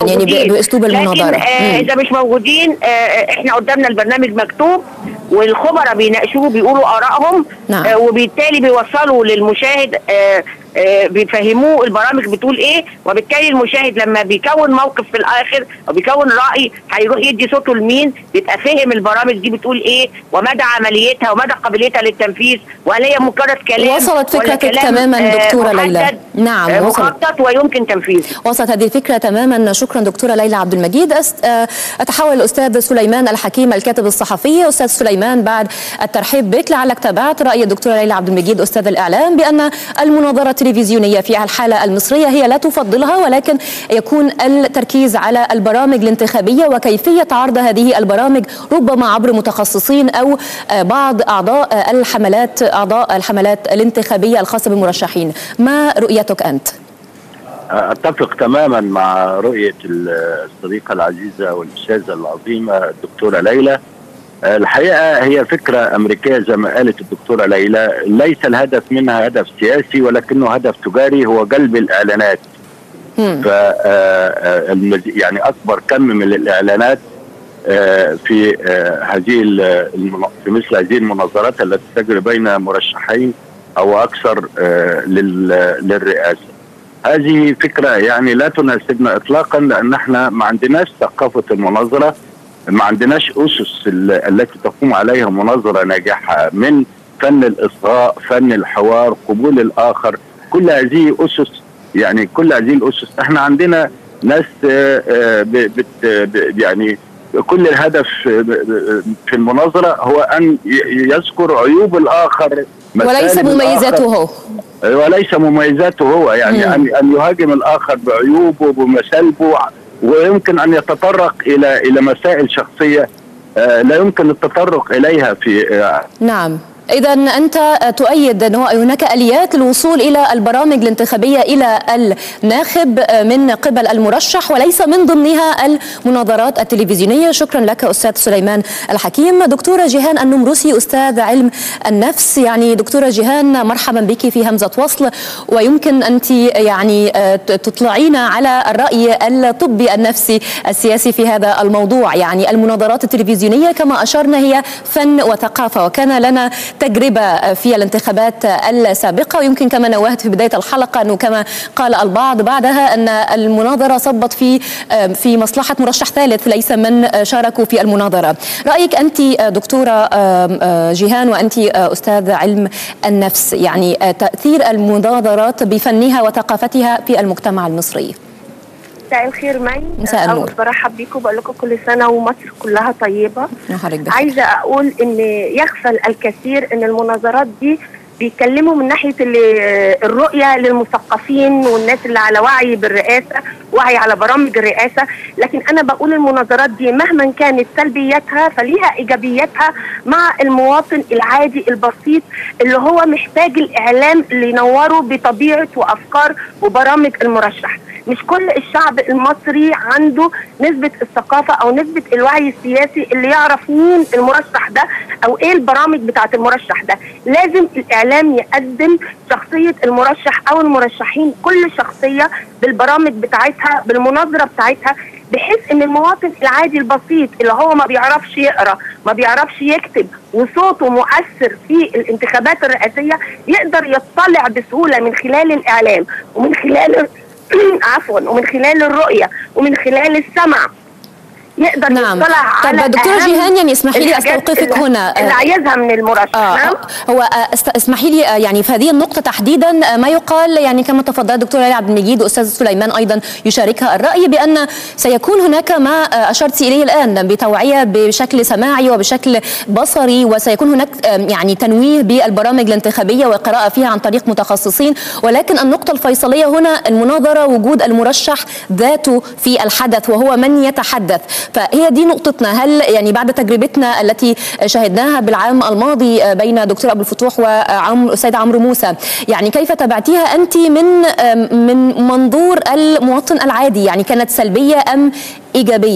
يعني موجودين. باسلوب المناظره لكن آه اذا مش موجودين آه احنا قدامنا البرنامج مكتوب والخبراء بيناقشوه بيقولوا ارائهم نعم. آه وبالتالي بيوصلوا للمشاهد آه آه بيفهموه البرامج بتقول ايه وبالتالي المشاهد لما بيكون موقف في الاخر او بيكون راي هيروح يدي صوته لمين بيبقى فهم البرامج دي بتقول ايه ومدى عمليتها ومدى قابليتها للتنفيذ وهل هي مجرد كلام وصلت ولا فكرتك كلام، تماماً آه، دكتورة ليلى. محدد، نعم، آه، وصلت. مخطط ويمكن تنفيذه وصلت هذه الفكرة تماما شكرا دكتورة ليلى عبد المجيد أس- آه، أتحول الأستاذ سليمان الحكيم الكاتب الصحفي أستاذ سليمان بعد الترحيب بك لعلك تابعت رأي الدكتورة ليلى عبد المجيد أستاذ الإعلام بأن المناظرة التلفزيونية في الحالة المصرية هي لا تفضلها ولكن يكون التركيز على البرامج الانتخابية وكيفية عرض هذه البرامج ربما عبر متخصصين أو آه، بعض أعضاء آه، الحملات أعضاء الحملات الانتخابية الخاصة بالمرشحين ما رؤيتك أنت؟ اتفق تماما مع رؤيه الصديقه العزيزه والاستاذه العظيمه الدكتوره ليلى الحقيقه هي فكره امريكيه زي ما قالت الدكتوره ليلى ليس الهدف منها هدف سياسي ولكنه هدف تجاري هو جلب الاعلانات مم. ف آه، المز- يعني اكبر كم من الاعلانات آه، في آه، هذه ال- المنا- في مثل هذه المناظرات التي تجري بين مرشحين او اكثر آه، لل- للرئاسه. هذه فكره يعني لا تناسبنا اطلاقا لان احنا ما عندناش ثقافه المناظره ما عندناش اسس ال- التي تقوم عليها مناظره ناجحه من فن الاصغاء، فن الحوار، قبول الاخر، كل هذه اسس يعني كل هذه الاسس احنا عندنا ناس آه، آه، ب- بت ب- يعني كل الهدف آه، ب- ب- في المناظره هو ان ي- يذكر عيوب الاخر وليس مسالب مميزاته الآخر. وليس مميزاته هو يعني مم. ان ان يهاجم الاخر بعيوبه بمسالبه ويمكن ان يتطرق الى الى مسائل شخصيه آه، لا يمكن التطرق اليها في آه، نعم إذا أنت تؤيد أنه هناك آليات للوصول إلى البرامج الانتخابية إلى الناخب من قبل المرشح وليس من ضمنها المناظرات التلفزيونية شكرا لك أستاذ سليمان الحكيم دكتورة جيهان النمرسي أستاذ علم النفس يعني دكتورة جيهان مرحبا بك في همزة وصل ويمكن أنت يعني تطلعينا على الرأي الطبي النفسي السياسي في هذا الموضوع يعني المناظرات التلفزيونية كما أشرنا هي فن وثقافة وكان لنا تجربة في الانتخابات السابقة ويمكن كما نوهت في بداية الحلقة أنه كما قال البعض بعدها أن المناظرة صبت في في مصلحة مرشح ثالث ليس من شاركوا في المناظرة رأيك أنت دكتورة جيهان وأنت أستاذ علم النفس يعني تأثير المناظرات بفنها وثقافتها في المجتمع المصري مساء الخير معي مساء النور. برحب بيكم بقول لكم كل سنه ومصر كلها طيبه نهارك بخير. عايزه اقول ان يغفل الكثير ان المناظرات دي بيتكلموا من ناحيه اللي- الرؤيه للمثقفين والناس اللي على وعي بالرئاسه وعي على برامج الرئاسه لكن انا بقول المناظرات دي مهما كانت سلبياتها فليها ايجابياتها مع المواطن العادي البسيط اللي هو محتاج الاعلام اللي ينوره بطبيعه وافكار وبرامج المرشح مش كل الشعب المصري عنده نسبة الثقافة أو نسبة الوعي السياسي اللي يعرف مين المرشح ده أو إيه البرامج بتاعة المرشح ده لازم الإعلام يقدم شخصية المرشح أو المرشحين كل شخصية بالبرامج بتاعتها بالمناظرة بتاعتها بحيث ان المواطن العادي البسيط اللي هو ما بيعرفش يقرا ما بيعرفش يكتب وصوته مؤثر في الانتخابات الرئاسيه يقدر يطلع بسهوله من خلال الاعلام ومن خلال عفوا ومن خلال الرؤيه ومن خلال السمع يقدر نعم. يطلع طب على دكتورة أهم جيهان يعني اسمحي لي الحاجات أستوقفك اللي- هنا. اللي آه. عايزها من المرشح آه نعم هو آه، است- اسمحي لي آه، يعني في هذه النقطة تحديدا آه، ما يقال يعني كما تفضل الدكتورة ليلى عبد المجيد وأستاذ سليمان أيضا يشاركها الرأي بأن سيكون هناك ما آه، أشرت إليه الآن بتوعية بشكل سماعي وبشكل بصري وسيكون هناك آه، يعني تنويه بالبرامج الانتخابية وقراءة فيها عن طريق متخصصين ولكن النقطة الفيصلية هنا المناظرة وجود المرشح ذاته في الحدث وهو من يتحدث فهي دي نقطتنا هل يعني بعد تجربتنا التي شهدناها بالعام الماضي بين دكتور ابو الفتوح وعمرو السيد عمرو موسى يعني كيف تابعتيها انت من من منظور المواطن العادي يعني كانت سلبيه ام ايجابيه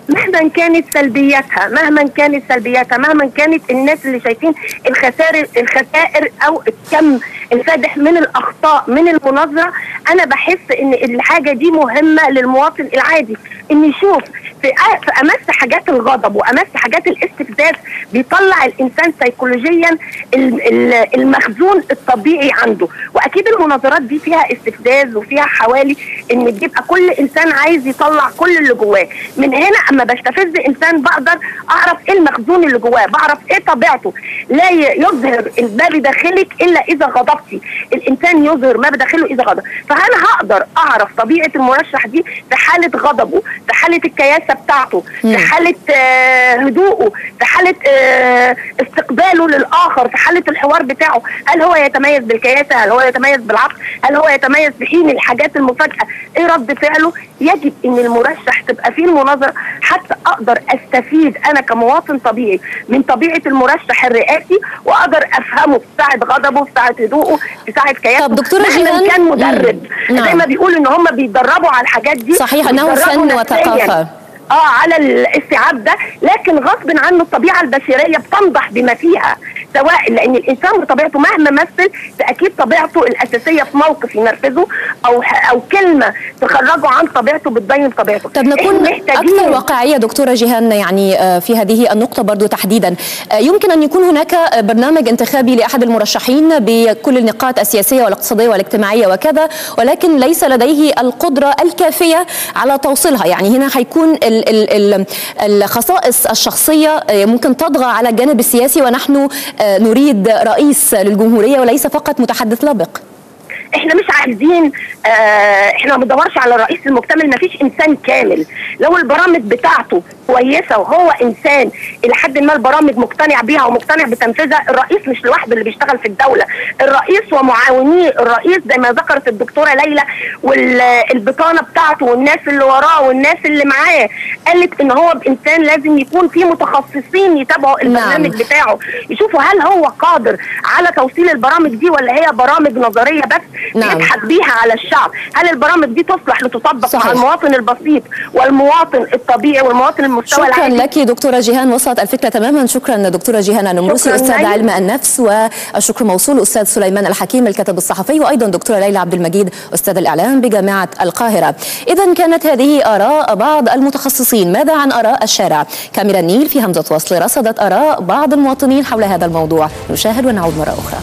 مهما كانت سلبياتها مهما كانت سلبياتها مهما كانت الناس اللي شايفين الخسائر الخسائر او الكم الفادح من الاخطاء من المناظره انا بحس ان الحاجه دي مهمه للمواطن العادي ان يشوف في أ- في امس حاجات الغضب وامس حاجات الاستفزاز بيطلع الانسان سيكولوجيا ال- ال- المخزون الطبيعي عنده واكيد المناظرات دي فيها استفزاز وفيها حوالي ان بيبقى كل انسان عايز يطلع كل اللي جواه من هنا اما بستفز انسان بقدر اعرف ايه المخزون اللي جواه بعرف ايه طبيعته لا ي- يظهر ما بداخلك الا اذا غضبتي الانسان يظهر ما بداخله اذا غضب فانا هقدر اعرف طبيعه المرشح دي في حاله غضبه في حاله الكياسه بتاعته في حاله آه، هدوءه في حاله آه، استقباله للاخر في حاله الحوار بتاعه هل هو يتميز بالكياسه هل هو يتميز بالعقل هل هو يتميز بحين الحاجات المفاجاه ايه رد فعله يجب ان المرشح تبقى فيه المناظره حتى اقدر استفيد انا كمواطن طبيعي من طبيعه المرشح الرئاسي واقدر افهمه في ساعه غضبه في ساعه هدوءه في ساعه كياسه طب دكتورة مهما جيهان- كان مدرب مم. نعم. زي ما بيقولوا ان هم بيتدربوا على الحاجات دي صحيح، أنه بيتدربوا فن نفسياً. وثقافة. اه على الاستيعاب ده لكن غصب عنه الطبيعه البشريه بتنضح بما فيها سواء لان الانسان بطبيعته مهما مثل فاكيد طبيعته الاساسيه في موقف ينرفزه او او كلمه تخرجه عن طبيعته بتبين طبيعته طب نكون إحنا محتاجين- أكثر واقعية دكتورة جيهان يعني آه، في هذه النقطة برضو تحديدا آه، يمكن أن يكون هناك آه، برنامج انتخابي لأحد المرشحين بكل النقاط السياسية والاقتصادية والاجتماعية وكذا ولكن ليس لديه القدرة الكافية على توصيلها يعني هنا حيكون ال- ال- ال- الخصائص الشخصية آه، ممكن تطغى على الجانب السياسي ونحن آه، نريد رئيس للجمهورية وليس فقط متحدث لبق احنا مش عايزين اه احنا ما بندورش على الرئيس المكتمل ما فيش انسان كامل لو البرامج بتاعته كويسه وهو انسان الى حد ما البرامج مقتنع بيها ومقتنع بتنفيذها الرئيس مش لوحده اللي بيشتغل في الدوله الرئيس ومعاونيه الرئيس زي ما ذكرت الدكتوره ليلى والبطانه بتاعته والناس اللي وراه والناس اللي معاه قالت ان هو انسان لازم يكون فيه متخصصين يتابعوا البرنامج نعم. بتاعه يشوفوا هل هو قادر على توصيل البرامج دي ولا هي برامج نظريه بس نعم. يضحك بيها على الشعب هل البرامج دي تصلح لتطبق صحيح. مع المواطن البسيط والمواطن الطبيعي والمواطن المستوى شكرا العالي لك دكتورة جيهان وصلت الفكرة تماما شكرا دكتورة جيهان النمروسي شكراً أستاذ لك. علم النفس والشكر موصول أستاذ سليمان الحكيم الكاتب الصحفي وأيضا دكتورة ليلى عبد المجيد أستاذ الإعلام بجامعة القاهرة إذا كانت هذه آراء بعض المتخصصين ماذا عن آراء الشارع كاميرا النيل في همزة وصل رصدت آراء بعض المواطنين حول هذا الموضوع نشاهد ونعود مرة أخرى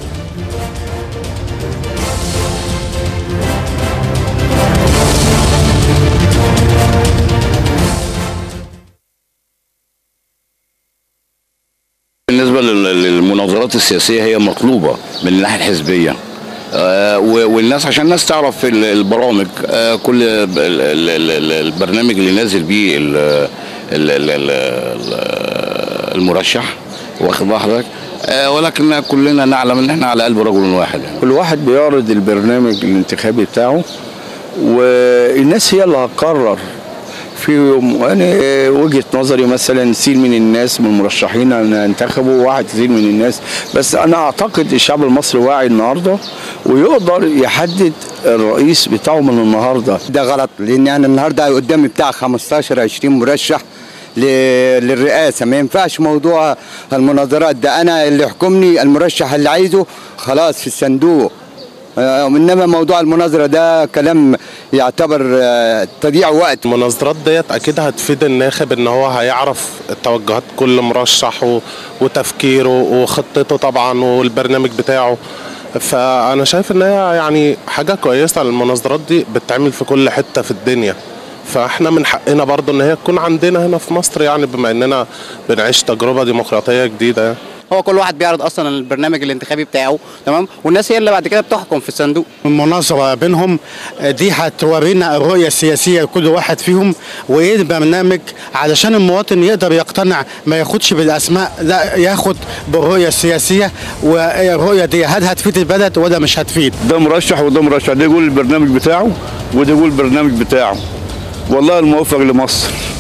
بالنسبة لل- للمناظرات السياسية هي مطلوبة من الناحية الحزبية آه، و- والناس عشان الناس تعرف ال- البرامج آه، كل ال- ال- ال- ال- البرنامج اللي نازل بيه ال- ال- ال- ال- ال- المرشح واخد بال حضرتك آه، ولكن كلنا نعلم ان احنا على قلب رجل واحد يعني. كل واحد بيعرض البرنامج الانتخابي بتاعه والناس هي اللي هتقرر في انا وجهه نظري مثلا سين من الناس من المرشحين انا انتخبوا واحد سين من الناس بس انا اعتقد الشعب المصري واعي النهارده ويقدر يحدد الرئيس بتاعه من النهارده ده غلط لان انا النهارده قدامي بتاع 15 20 مرشح ل- للرئاسه ما ينفعش موضوع المناظرات ده انا اللي يحكمني المرشح اللي عايزه خلاص في الصندوق آه، انما موضوع المناظره ده كلام يعتبر آه، تضييع وقت المناظرات ديت اكيد هتفيد الناخب ان هو هيعرف توجهات كل مرشح و- وتفكيره وخطته طبعا والبرنامج بتاعه فانا شايف ان هي يعني حاجه كويسه المناظرات دي بتتعمل في كل حته في الدنيا فاحنا من حقنا برضو ان هي تكون عندنا هنا في مصر يعني بما اننا بنعيش تجربه ديمقراطيه جديده يعني. هو كل واحد بيعرض اصلا البرنامج الانتخابي بتاعه تمام والناس هي اللي بعد كده بتحكم في الصندوق المناظرة بينهم دي هتورينا الرؤية السياسية لكل واحد فيهم وايه البرنامج علشان المواطن يقدر يقتنع ما ياخدش بالاسماء لا ياخد بالرؤية السياسية والرؤية دي هل هتفيد البلد ولا مش هتفيد ده مرشح وده مرشح ده يقول البرنامج بتاعه وده يقول البرنامج بتاعه والله الموفق لمصر